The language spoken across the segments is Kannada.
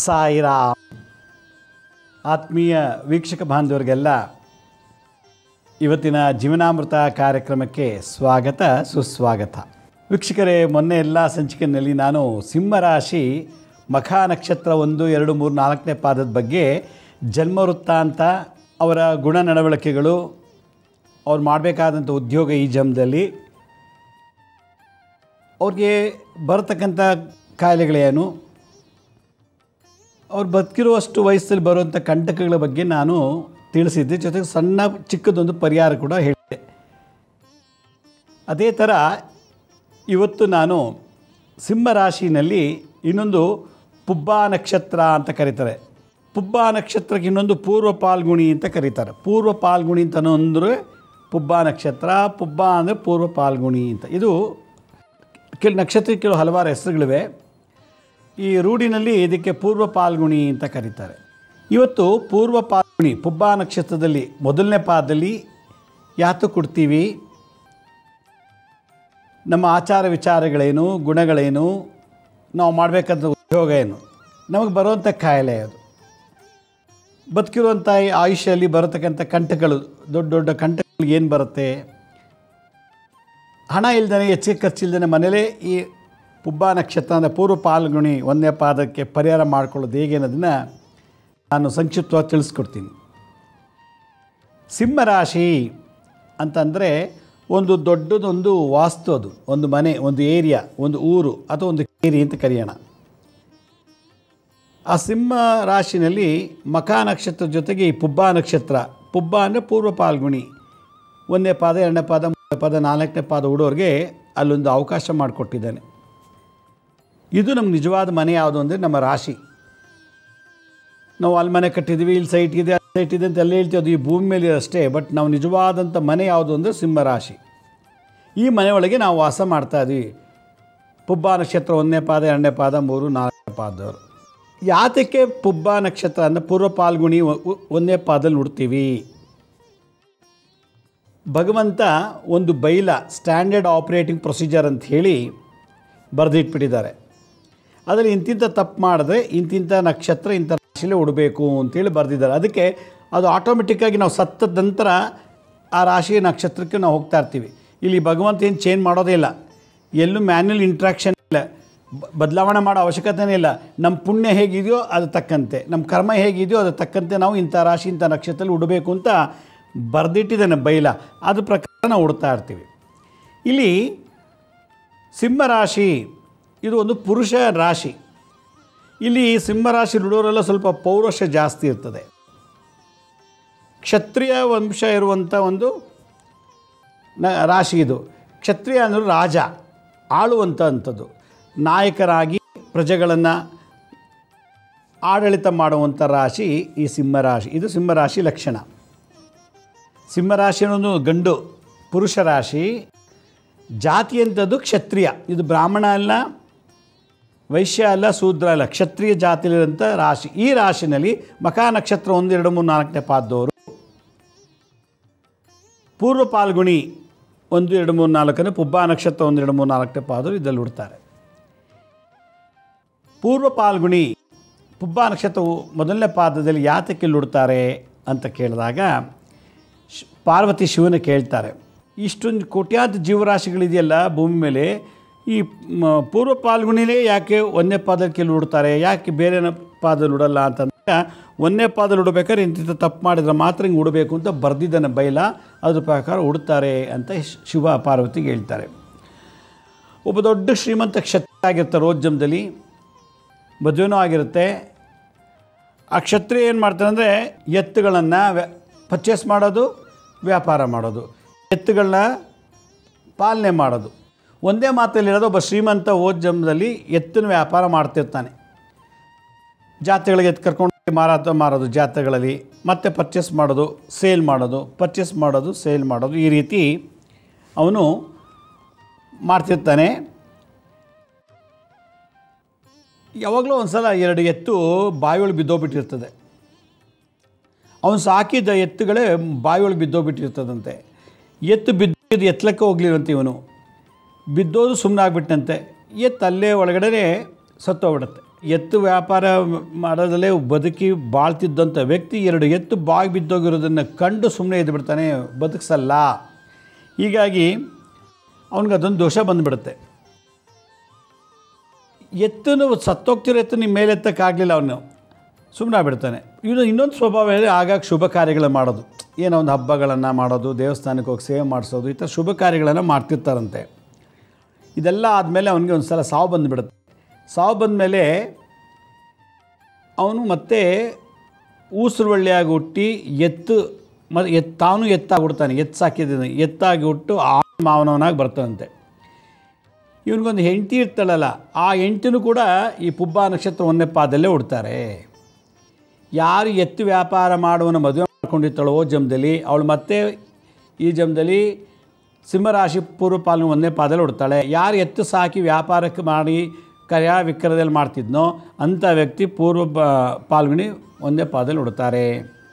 ಸಾಯಿರಾಮ್ ಆತ್ಮೀಯ ವೀಕ್ಷಕ ಬಾಂಧವರಿಗೆಲ್ಲ ಇವತ್ತಿನ ಜೀವನಾಮೃತ ಕಾರ್ಯಕ್ರಮಕ್ಕೆ ಸ್ವಾಗತ ಸುಸ್ವಾಗತ ವೀಕ್ಷಕರೇ ಮೊನ್ನೆ ಎಲ್ಲ ಸಂಚಿಕೆಯಲ್ಲಿ ನಾನು ಸಿಂಹರಾಶಿ ಮಖ ನಕ್ಷತ್ರ ಒಂದು ಎರಡು ಮೂರು ನಾಲ್ಕನೇ ಪಾದದ ಬಗ್ಗೆ ಜನ್ಮ ವೃತ್ತಾಂತ ಅವರ ಗುಣ ನಡವಳಿಕೆಗಳು ಅವ್ರು ಮಾಡಬೇಕಾದಂಥ ಉದ್ಯೋಗ ಈ ಜನ್ಮದಲ್ಲಿ ಅವ್ರಿಗೆ ಬರತಕ್ಕಂಥ ಕಾಯಿಲೆಗಳೇನು ಅವ್ರು ಬದುಕಿರುವಷ್ಟು ವಯಸ್ಸಲ್ಲಿ ಬರುವಂಥ ಕಂಟಕಗಳ ಬಗ್ಗೆ ನಾನು ತಿಳಿಸಿದ್ದೆ ಜೊತೆಗೆ ಸಣ್ಣ ಚಿಕ್ಕದೊಂದು ಪರಿಹಾರ ಕೂಡ ಹೇಳಿದೆ ಅದೇ ಥರ ಇವತ್ತು ನಾನು ಸಿಂಹ ರಾಶಿನಲ್ಲಿ ಇನ್ನೊಂದು ಪುಬ್ಬ ನಕ್ಷತ್ರ ಅಂತ ಕರೀತಾರೆ ಪುಬ್ಬ ನಕ್ಷತ್ರಕ್ಕೆ ಇನ್ನೊಂದು ಪೂರ್ವ ಪಾಲ್ಗುಣಿ ಅಂತ ಕರೀತಾರೆ ಪೂರ್ವ ಪಾಲ್ಗುಣಿ ಅಂತ ಅಂದರೆ ಪುಬ್ಬ ನಕ್ಷತ್ರ ಪುಬ್ಬ ಅಂದರೆ ಪೂರ್ವ ಪಾಲ್ಗುಣಿ ಅಂತ ಇದು ಕೆಲ ನಕ್ಷತ್ರಕ್ಕೆ ಕೆಲವು ಹಲವಾರು ಹೆಸರುಗಳಿವೆ ಈ ರೂಢಿನಲ್ಲಿ ಇದಕ್ಕೆ ಪೂರ್ವ ಪಾಲ್ಗುಣಿ ಅಂತ ಕರೀತಾರೆ ಇವತ್ತು ಪೂರ್ವ ಪಾಲ್ಗುಣಿ ಪುಬ್ಬ ನಕ್ಷತ್ರದಲ್ಲಿ ಮೊದಲನೇ ಪಾದದಲ್ಲಿ ಯಾತು ಕೊಡ್ತೀವಿ ನಮ್ಮ ಆಚಾರ ವಿಚಾರಗಳೇನು ಗುಣಗಳೇನು ನಾವು ಮಾಡಬೇಕಾದ ಉದ್ಯೋಗ ಏನು ನಮಗೆ ಬರುವಂಥ ಕಾಯಿಲೆ ಅದು ಬದುಕಿರುವಂಥ ಈ ಆಯುಷ್ಯಲ್ಲಿ ಬರತಕ್ಕಂಥ ಕಂಟಗಳು ದೊಡ್ಡ ದೊಡ್ಡ ಕಂಟಗಳು ಏನು ಬರುತ್ತೆ ಹಣ ಇಲ್ದೇ ಹೆಚ್ಚಿಗೆ ಖರ್ಚಿಲ್ದೇ ಮನೇಲೇ ಈ ಪುಬ್ಬ ನಕ್ಷತ್ರ ಅಂದರೆ ಪೂರ್ವ ಪಾಲ್ಗುಣಿ ಒಂದನೇ ಪಾದಕ್ಕೆ ಪರಿಹಾರ ಮಾಡ್ಕೊಳ್ಳೋದು ಹೇಗೆ ಅನ್ನೋದನ್ನು ನಾನು ಸಂಕ್ಷಿಪ್ತವಾಗಿ ತಿಳಿಸ್ಕೊಡ್ತೀನಿ ಸಿಂಹರಾಶಿ ಅಂತಂದರೆ ಒಂದು ದೊಡ್ಡದೊಂದು ವಾಸ್ತು ಅದು ಒಂದು ಮನೆ ಒಂದು ಏರಿಯಾ ಒಂದು ಊರು ಅಥವಾ ಒಂದು ಕೇರಿ ಅಂತ ಕರೆಯೋಣ ಆ ಸಿಂಹ ರಾಶಿನಲ್ಲಿ ಮಖ ನಕ್ಷತ್ರ ಜೊತೆಗೆ ಈ ಪುಬ್ಬ ನಕ್ಷತ್ರ ಪುಬ್ಬ ಅಂದರೆ ಪೂರ್ವ ಪಾಲ್ಗುಣಿ ಒಂದನೇ ಪಾದ ಎರಡನೇ ಪಾದ ಮೂರನೇ ಪಾದ ನಾಲ್ಕನೇ ಪಾದ ಹುಡೋರಿಗೆ ಅಲ್ಲೊಂದು ಅವಕಾಶ ಮಾಡಿಕೊಟ್ಟಿದ್ದಾನೆ ಇದು ನಮ್ಗೆ ನಿಜವಾದ ಮನೆ ಯಾವುದು ಅಂದರೆ ನಮ್ಮ ರಾಶಿ ನಾವು ಅಲ್ಲಿ ಮನೆ ಕಟ್ಟಿದ್ವಿ ಇಲ್ಲಿ ಸೈಟ್ ಇದೆ ಅಲ್ಲಿ ಸೈಟ್ ಇದೆ ಅಂತ ಎಲ್ಲ ಹೇಳ್ತೀವಿ ಅದು ಈ ಭೂಮಿ ಮೇಲೆ ಅಷ್ಟೇ ಬಟ್ ನಾವು ನಿಜವಾದಂಥ ಮನೆ ಯಾವುದು ಅಂದರೆ ಸಿಂಹರಾಶಿ ಈ ಮನೆಯೊಳಗೆ ನಾವು ವಾಸ ಮಾಡ್ತಾ ಇದ್ವಿ ಪುಬ್ಬ ನಕ್ಷತ್ರ ಒಂದನೇ ಪಾದ ಎರಡನೇ ಪಾದ ಮೂರು ನಾಲ್ಕನೇ ಪಾದದವರು ಯಾತಕ್ಕೆ ಪುಬ್ಬ ನಕ್ಷತ್ರ ಅಂದರೆ ಪೂರ್ವ ಪಾಲ್ಗುಣಿ ಒ- ಒ- ಒಂದನೇ ಪಾದಲ್ಲಿ ನೋಡ್ತೀವಿ ಭಗವಂತ ಒಂದು ಬೈಲ ಸ್ಟ್ಯಾಂಡರ್ಡ್ ಆಪ್ರೇಟಿಂಗ್ ಪ್ರೊಸೀಜರ್ ಅಂತ ಹೇಳಿ ಬರೆದಿಟ್ಬಿಟ್ಟಿದ್ದಾರೆ ಅದರಲ್ಲಿ ಇಂತಿಂಥ ತಪ್ಪು ಮಾಡಿದ್ರೆ ಇಂತಿಂಥ ನಕ್ಷತ್ರ ಇಂಥ ರಾಶಿಲೇ ಉಡಬೇಕು ಅಂತೇಳಿ ಬರೆದಿದ್ದಾರೆ ಅದಕ್ಕೆ ಅದು ಆಟೋಮೆಟಿಕ್ಕಾಗಿ ನಾವು ಸತ್ತದ ನಂತರ ಆ ರಾಶಿ ನಕ್ಷತ್ರಕ್ಕೆ ನಾವು ಹೋಗ್ತಾ ಇರ್ತೀವಿ ಇಲ್ಲಿ ಭಗವಂತ ಏನು ಚೇಂಜ್ ಮಾಡೋದೇ ಇಲ್ಲ ಎಲ್ಲೂ ಮ್ಯಾನ್ಯಲ್ ಇಂಟ್ರಾಕ್ಷನ್ ಇಲ್ಲ ಬ- ಬದಲಾವಣೆ ಮಾಡೋ ಅವಶ್ಯಕತೆನೇ ಇಲ್ಲ ನಮ್ಮ ಪುಣ್ಯ ಹೇಗಿದೆಯೋ ಅದು ತಕ್ಕಂತೆ ನಮ್ಮ ಕರ್ಮ ಹೇಗಿದೆಯೋ ಅದು ತಕ್ಕಂತೆ ನಾವು ಇಂಥ ರಾಶಿ ಇಂಥ ನಕ್ಷತ್ರದಲ್ಲಿ ಉಡಬೇಕು ಅಂತ ಬರೆದಿಟ್ಟಿದ್ದಾನೆ ಬೈಲ ಅದ್ರ ಪ್ರಕಾರ ನಾವು ಉಡ್ತಾ ಇರ್ತೀವಿ ಇಲ್ಲಿ ಸಿಂಹರಾಶಿ ಇದು ಒಂದು ಪುರುಷ ರಾಶಿ ಇಲ್ಲಿ ಸಿಂಹರಾಶಿ ಹುಡುಗರೆಲ್ಲ ಸ್ವಲ್ಪ ಪೌರುಷ ಜಾಸ್ತಿ ಇರ್ತದೆ ಕ್ಷತ್ರಿಯ ವಂಶ ಇರುವಂಥ ಒಂದು ನ ರಾಶಿ ಇದು ಕ್ಷತ್ರಿಯ ಅಂದರೆ ರಾಜ ಆಳುವಂಥ ಅಂಥದ್ದು ನಾಯಕರಾಗಿ ಪ್ರಜೆಗಳನ್ನು ಆಡಳಿತ ಮಾಡುವಂಥ ರಾಶಿ ಈ ಸಿಂಹರಾಶಿ ಇದು ಸಿಂಹರಾಶಿ ಲಕ್ಷಣ ಸಿಂಹರಾಶಿ ಅನ್ನೋದು ಗಂಡು ಪುರುಷ ರಾಶಿ ಜಾತಿ ಅಂಥದ್ದು ಕ್ಷತ್ರಿಯ ಇದು ಬ್ರಾಹ್ಮಣ ಅಲ್ಲ ವೈಶ್ಯ ಅಲ್ಲ ಶೂದ್ರ ಅಲ್ಲ ಕ್ಷತ್ರಿಯ ಜಾತಿಯಲ್ಲಿರುವಂಥ ರಾಶಿ ಈ ರಾಶಿನಲ್ಲಿ ಮಖ ನಕ್ಷತ್ರ ಒಂದು ಎರಡು ಮೂರು ನಾಲ್ಕನೇ ಪಾದದವರು ಪೂರ್ವ ಪಾಲ್ಗುಣಿ ಒಂದು ಎರಡು ಮೂರು ನಾಲ್ಕನೇ ಪುಬ್ಬ ನಕ್ಷತ್ರ ಒಂದು ಎರಡು ಮೂರು ನಾಲ್ಕನೇ ಪಾದವರು ಇದರಲ್ಲಿ ಉಡ್ತಾರೆ ಪೂರ್ವ ಪಾಲ್ಗುಣಿ ಪುಬ್ಬ ನಕ್ಷತ್ರವು ಮೊದಲನೇ ಪಾದದಲ್ಲಿ ಯಾತಕ್ಕೆ ಉಡ್ತಾರೆ ಅಂತ ಕೇಳಿದಾಗ ಶ್- ಪಾರ್ವತಿ ಶಿವನ ಕೇಳ್ತಾರೆ ಇಷ್ಟೊಂದು ಕೋಟ್ಯಾಂತ ಜೀವರಾಶಿಗಳಿದೆಯಲ್ಲ ಭೂಮಿ ಮೇಲೆ ಈ ಮ, ಪೂರ್ವ ಪಾಲ್ಗುಣಿಲೇ ಯಾಕೆ ಒಂದನೇ ಪಾದಕ್ಕೆ ಕೆಲವು ಉಡ್ತಾರೆ ಯಾಕೆ ಬೇರೆ ಪಾದಲ್ಲಿ ಉಡಲ್ಲ ಅಂತಂದಾಗ ಒಂದನೇ ಪಾದಲ್ಲಿ ಉಡಬೇಕಾದ್ರೆ ಇಂತಿಂಥ ತಪ್ಪು ಮಾಡಿದ್ರೆ ಮಾತ್ರ ಹಿಂಗೆ ಉಡಬೇಕು ಅಂತ ಬರೆದಿದ್ದಾನೆ ಬೈಲ ಅದ್ರ ಪ್ರಕಾರ ಉಡ್ತಾರೆ ಅಂತ ಶ್- ಶಿವ ಪಾರ್ವತಿಗೆ ಹೇಳ್ತಾರೆ ಒಬ್ಬ ದೊಡ್ಡ ಶ್ರೀಮಂತ ಕ್ಷತ್ರಿಯ ಆಗಿರ್ತಾರೆ ರೋಜ್ಜಮದಲ್ಲಿ ಮದುವೆನೂ ಆಗಿರುತ್ತೆ ಆ ಕ್ಷತ್ರಿಯ ಏನು ಮಾಡ್ತಾರೆ ಅಂದರೆ ಎತ್ತುಗಳನ್ನು ವ್ಯ ಪರ್ಚೇಸ್ ಮಾಡೋದು ವ್ಯಾಪಾರ ಮಾಡೋದು ಎತ್ತುಗಳನ್ನ ಪಾಲನೆ ಮಾಡೋದು ಒಂದೇ ಮಾತಲ್ಲಿರೋದು ಒಬ್ಬ ಶ್ರೀಮಂತ ಓದ್ಜಮದಲ್ಲಿ ಎತ್ತಿನ ವ್ಯಾಪಾರ ಮಾಡ್ತಿರ್ತಾನೆ ಜಾತ್ರೆಗಳಿಗೆ ಎತ್ತು ಕರ್ಕೊಂಡು ಹೋಗಿ ಮಾರಾಟ ಮಾರೋದು ಜಾತ್ರೆಗಳಲ್ಲಿ ಮತ್ತೆ ಪರ್ಚೇಸ್ ಮಾಡೋದು ಸೇಲ್ ಮಾಡೋದು ಪರ್ಚೇಸ್ ಮಾಡೋದು ಸೇಲ್ ಮಾಡೋದು ಈ ರೀತಿ ಅವನು ಮಾಡ್ತಿರ್ತಾನೆ ಯಾವಾಗಲೂ ಒಂದು ಸಲ ಎರಡು ಎತ್ತು ಬಾವಿಯೊಳಗೆ ಬಿದ್ದೋಗ್ಬಿಟ್ಟಿರ್ತದೆ ಅವನು ಸಾಕಿದ ಎತ್ತುಗಳೇ ಬಾವಿಯೊಳಗೆ ಬಿದ್ದೋಗ್ಬಿಟ್ಟಿರ್ತದಂತೆ ಎತ್ತು ಬಿದ್ದು ಎತ್ತಲಕ್ಕೆ ಹೋಗ್ಲಿವಂತೆ ಇವನು ಬಿದ್ದೋದು ಸುಮ್ಮನೆ ಆಗ್ಬಿಟ್ಟಂತೆ ಎತ್ತು ಅಲ್ಲೇ ಒಳಗಡೆ ಸತ್ತೋಗ್ಬಿಡುತ್ತೆ ಎತ್ತು ವ್ಯಾಪಾರ ಮಾಡೋದಲ್ಲೇ ಬದುಕಿ ಬಾಳ್ತಿದ್ದಂಥ ವ್ಯಕ್ತಿ ಎರಡು ಎತ್ತು ಬಾಗಿ ಬಿದ್ದೋಗಿರೋದನ್ನು ಕಂಡು ಸುಮ್ಮನೆ ಎದ್ದು ಬಿಡ್ತಾನೆ ಬದುಕಿಸಲ್ಲ ಹೀಗಾಗಿ ಅವನಿಗೆ ಅದೊಂದು ದೋಷ ಬಂದುಬಿಡುತ್ತೆ ಎತ್ತನ್ನು ಸತ್ತೋಗ್ತಿರೋ ಎತ್ತು ನಿಮ್ಮ ಮೇಲೆ ಎತ್ತಕ್ಕಾಗಲಿಲ್ಲ ಅವನು ಸುಮ್ಮನೆ ಬಿಡ್ತಾನೆ ಇವನು ಇನ್ನೊಂದು ಸ್ವಭಾವ ಹೇಳಿದ್ರೆ ಆಗಾಗ ಶುಭ ಕಾರ್ಯಗಳು ಮಾಡೋದು ಏನೋ ಒಂದು ಹಬ್ಬಗಳನ್ನು ಮಾಡೋದು ದೇವಸ್ಥಾನಕ್ಕೆ ಹೋಗಿ ಸೇವೆ ಮಾಡಿಸೋದು ಈ ಥರ ಶುಭ ಕಾರ್ಯಗಳನ್ನು ಮಾಡ್ತಿರ್ತಾರಂತೆ ಇದೆಲ್ಲ ಆದಮೇಲೆ ಅವನಿಗೆ ಒಂದು ಸಲ ಸಾವು ಬಂದುಬಿಡುತ್ತೆ ಸಾವು ಬಂದಮೇಲೆ ಅವನು ಮತ್ತೆ ಊಸುರುವಳ್ಳಿಯಾಗಿ ಹುಟ್ಟಿ ಎತ್ತು ಮತ್ತು ಎತ್ ತಾನು ಎತ್ತಾಗಿ ಹುಡ್ತಾನೆ ಎತ್ತು ಸಾಕಿದ್ದಾನೆ ಎತ್ತಾಗಿ ಹುಟ್ಟು ಆ ಮಾವನವನಾಗಿ ಬರ್ತಾನಂತೆ ಇವನಿಗೊಂದು ಹೆಂಡತಿ ಇರ್ತಾಳಲ್ಲ ಆ ಹೆಂಡತಿನೂ ಕೂಡ ಈ ಪುಬ್ಬ ನಕ್ಷತ್ರ ಒಂದನೇ ಪಾದಲ್ಲೇ ಹುಡ್ತಾರೆ ಯಾರು ಎತ್ತು ವ್ಯಾಪಾರ ಮಾಡುವನ ಮದುವೆ ಮಾಡ್ಕೊಂಡಿರ್ತಾಳೋ ಓ ಜಮ್ದಲ್ಲಿ ಅವಳು ಮತ್ತೆ ಈ ಜಮ್ದಲ್ಲಿ ಸಿಂಹರಾಶಿ ಪೂರ್ವ ಪಾಲನೆ ಒಂದನೇ ಪಾದಲ್ಲಿ ಹುಡ್ತಾಳೆ ಯಾರು ಎತ್ತು ಸಾಕಿ ವ್ಯಾಪಾರಕ್ಕೆ ಮಾಡಿ ಕ್ರಯ ವಿಕ್ರಯದಲ್ಲಿ ಮಾಡ್ತಿದ್ನೋ ಅಂಥ ವ್ಯಕ್ತಿ ಪೂರ್ವ ಬ ಪಾಲ್ಗುಣಿ ಒಂದೇ ಪಾದಲ್ಲಿ ಹುಡ್ತಾರೆ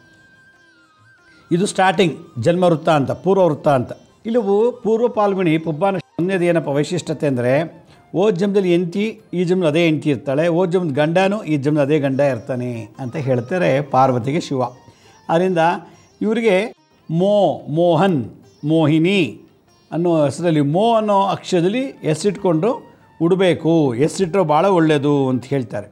ಇದು ಸ್ಟಾರ್ಟಿಂಗ್ ಜನ್ಮ ವೃತ್ತ ಅಂತ ಪೂರ್ವ ವೃತ್ತ ಅಂತ ಇಲ್ಲವು ಪೂರ್ವ ಪಾಲ್ಗುಣಿ ಪುಬ್ಬ ಒಂದೇದು ಏನಪ್ಪ ವೈಶಿಷ್ಟ್ಯತೆ ಅಂದರೆ ಓ ಜಮ್ದಲ್ಲಿ ಎಂಟಿ ಈ ಜಮ್ನ ಅದೇ ಎಂಟಿ ಇರ್ತಾಳೆ ಓ ಜಮ್ದ ಗಂಡನೂ ಈ ಜಮ್ನ ಅದೇ ಗಂಡ ಇರ್ತಾನೆ ಅಂತ ಹೇಳ್ತಾರೆ ಪಾರ್ವತಿಗೆ ಶಿವ ಆದ್ದರಿಂದ ಇವರಿಗೆ ಮೋ ಮೋಹನ್ ಮೋಹಿನಿ ಅನ್ನೋ ಹೆಸರಲ್ಲಿ ಮೋ ಅನ್ನೋ ಅಕ್ಷರದಲ್ಲಿ ಹೆಸರಿಟ್ಕೊಂಡು ಉಡಬೇಕು ಹೆಸರಿಟ್ಟರೆ ಭಾಳ ಒಳ್ಳೆಯದು ಅಂತ ಹೇಳ್ತಾರೆ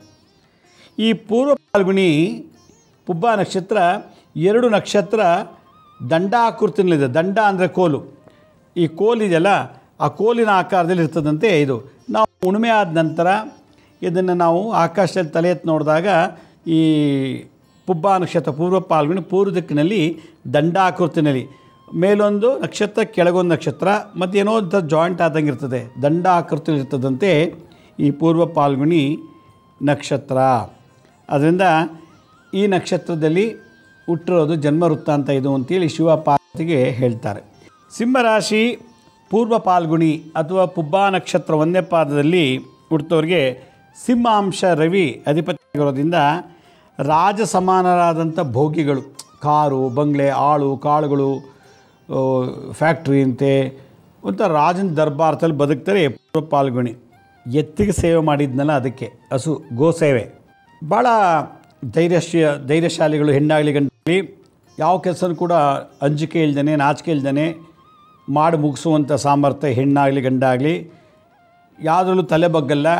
ಈ ಪೂರ್ವ ಪಾಲ್ಗುಣಿ ಪುಬ್ಬ ನಕ್ಷತ್ರ ಎರಡು ನಕ್ಷತ್ರ ದಂಡಾಕೃತಿನಲ್ಲಿದೆ ದಂಡ ಅಂದರೆ ಕೋಲು ಈ ಕೋಲಿದೆಯಲ್ಲ ಆ ಕೋಲಿನ ಆಕಾರದಲ್ಲಿ ಇರ್ತದಂತೆ ಇದು ನಾವು ಉಣ್ಮೆ ಆದ ನಂತರ ಇದನ್ನು ನಾವು ಆಕಾಶದಲ್ಲಿ ತಲೆ ಎತ್ತಿ ನೋಡಿದಾಗ ಈ ಪುಬ್ಬ ನಕ್ಷತ್ರ ಪೂರ್ವ ಪಾಲ್ಗುಣಿ ಪೂರ್ವ ದಿಕ್ಕಿನಲ್ಲಿ ದಂಡಾಕೃತಿನಲ್ಲಿ ಮೇಲೊಂದು ನಕ್ಷತ್ರ ಕೆಳಗೊಂದು ನಕ್ಷತ್ರ ಮತ್ತು ಏನೋ ಒಂಥರ ಜಾಯಿಂಟ್ ಆದಂಗೆ ಇರ್ತದೆ ದಂಡ ಆಕೃತಿಯಲ್ಲಿ ಇರ್ತದಂತೆ ಈ ಪೂರ್ವ ಪಾಲ್ಗುಣಿ ನಕ್ಷತ್ರ ಅದರಿಂದ ಈ ನಕ್ಷತ್ರದಲ್ಲಿ ಹುಟ್ಟಿರೋದು ಜನ್ಮ ವೃತ್ತಾಂತ ಇದು ಅಂತೇಳಿ ಶಿವ ಪಾರ್ವತಿಗೆ ಹೇಳ್ತಾರೆ ಸಿಂಹರಾಶಿ ಪೂರ್ವ ಪಾಲ್ಗುಣಿ ಅಥವಾ ಪುಬ್ಬಾ ನಕ್ಷತ್ರ ಒಂದೇ ಪಾದದಲ್ಲಿ ಹುಟ್ಟಿದವ್ರಿಗೆ ಸಿಂಹಾಂಶ ರವಿ ಅಧಿಪತಿಯಾಗಿರೋದ್ರಿಂದ ರಾಜ ಸಮಾನರಾದಂಥ ಭೋಗಿಗಳು ಕಾರು ಬಂಗ್ಲೆ ಆಳು ಕಾಳುಗಳು ಆ, ಫ್ಯಾಕ್ಟ್ರಿ ಅಂತೆ ಒಂಥರ ರಾಜನ ದರ್ಬಾರದಲ್ಲಿ ಬದುಕ್ತಾರೆ ಪೂರ್ವ ಪಾಲ್ಗುಣಿ ಎತ್ತಿಗೆ ಸೇವೆ ಮಾಡಿದ್ನಲ್ಲ ಅದಕ್ಕೆ ಹಸು ಗೋ ಸೇವೆ ಭಾಳ ಧೈರ್ಯಶೀ ಧೈರ್ಯಶಾಲಿಗಳು ಹೆಣ್ಣಾಗಲಿ ಗಂಡಾಗಲಿ ಯಾವ ಕೆಲಸನೂ ಕೂಡ ಅಂಜಿಕೆ ಇಲ್ದೇ ನಾಚಿಕೆ ಇಲ್ದೇ ಮಾಡಿ ಮುಗಿಸುವಂಥ ಸಾಮರ್ಥ್ಯ ಹೆಣ್ಣಾಗಲಿ ಗಂಡಾಗಲಿ ಯಾವುದ್ರಲ್ಲೂ ತಲೆ ಬಗ್ಗಲ್ಲ